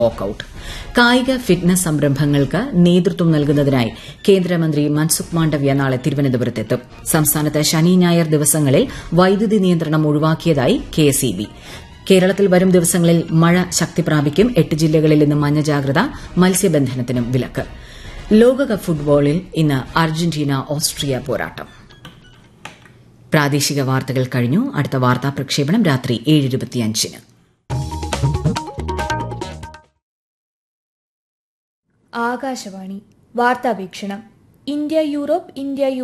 walkout കായിക fitness സംരംഭങ്ങൾക്ക് നേതൃത്വം നൽകുന്നതിനായി കേന്ദ്രമന്ത്രി മൻസുഖ് മാണ്ഡവ്യ നാളെ തിരുവനന്തപുരത്തെത്തും സംസ്ഥാനത്ത് ശനി ഞായർ ദിവസങ്ങളിൽ വൈദ്യുതി നിയന്ത്രണം ഒഴിവാക്കിയതായി കെഎസ്ഇബി കേരളത്തിൽ വരും ദിവസങ്ങളിൽ മഴ ശക്തി പ്രാപിക്കും എട്ട് ജില്ലകളിൽ ഇന്ന് മഞ്ഞ ജാഗ്രത മത്സ്യബന്ധനത്തിനും വിലക്ക് ലോകകപ്പ് ഫുട്ബോളിൽ ഇന്ന് അർജന്റീന ഓസ്ട്രിയ പോരാട്ടം പ്രാദേശിക വാർത്തകൾ കഴിഞ്ഞു അടുത്ത വാർത്താ പ്രക്ഷേപണം രാത്രി ഏഴ് ഇരുപത്തിയഞ്ചിന് ആകാശവാണി വാർത്താവീക്ഷണം ഇന്ത്യ യൂറോപ്പ് ഇന്ത്യ